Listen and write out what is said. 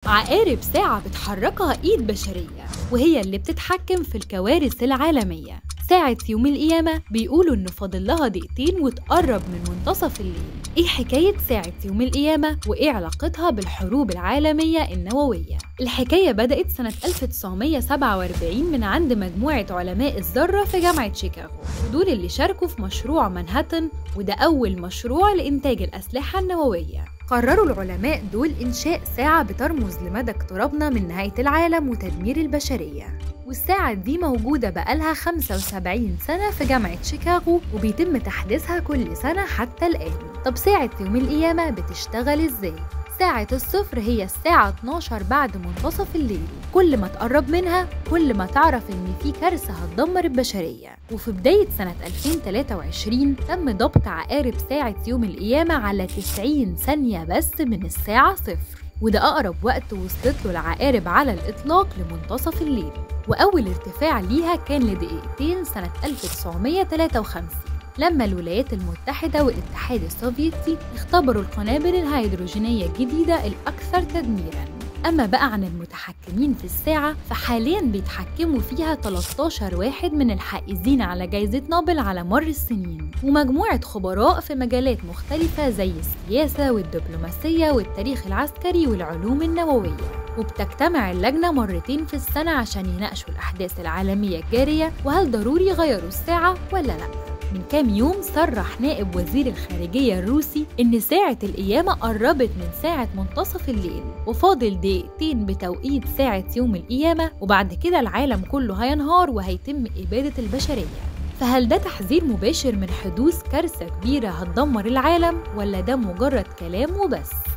عقارب ساعة بتحركها إيد بشرية وهي اللي بتتحكم في الكوارث العالمية ساعة يوم القيامة بيقولوا إنه فاضل لها دقيقتين وتقرب من منتصف الليل إيه حكاية ساعة يوم القيامة وإيه علاقتها بالحروب العالمية النووية الحكاية بدأت سنة 1947 من عند مجموعة علماء الذرة في جامعة شيكاغو ودول اللي شاركوا في مشروع مانهاتن وده أول مشروع لإنتاج الأسلحة النووية قرروا العلماء دول إنشاء ساعة بترمز لمدى اقترابنا من نهاية العالم وتدمير البشرية والساعة دي موجودة بقالها 75 سنة في جامعة شيكاغو وبيتم تحديثها كل سنة حتى الآن طب ساعة يوم القيامة بتشتغل إزاي؟ ساعة الصفر هي الساعة 12 بعد منتصف الليل كل ما تقرب منها كل ما تعرف إن في كارثة هتدمر البشرية وفي بداية سنة 2023 تم ضبط عقارب ساعة يوم القيامة على 90 ثانية بس من الساعة صفر وده أقرب وقت وصلت له العقارب على الإطلاق لمنتصف الليل وأول ارتفاع ليها كان لدقيقتين سنة 1953 لما الولايات المتحدة والاتحاد السوفيتي اختبروا القنابل الهيدروجينية الجديدة الأكثر تدميراً أما بقى عن المتحكمين في الساعة فحاليا بيتحكموا فيها 13 واحد من الحائزين على جائزة نوبل على مر السنين ومجموعة خبراء في مجالات مختلفة زي السياسة والدبلوماسية والتاريخ العسكري والعلوم النووية وبتجتمع اللجنة مرتين في السنة عشان يناقشوا الأحداث العالمية الجارية وهل ضروري يغيروا الساعة ولا لأ من كام يوم صرح نائب وزير الخارجية الروسي إن ساعة القيامة قربت من ساعة منتصف الليل وفاضل دقيقتين بتوقيت ساعة يوم القيامة وبعد كده العالم كله هينهار وهيتم إبادة البشرية فهل ده تحذير مباشر من حدوث كارثة كبيرة هتدمر العالم ولا ده مجرد كلام وبس؟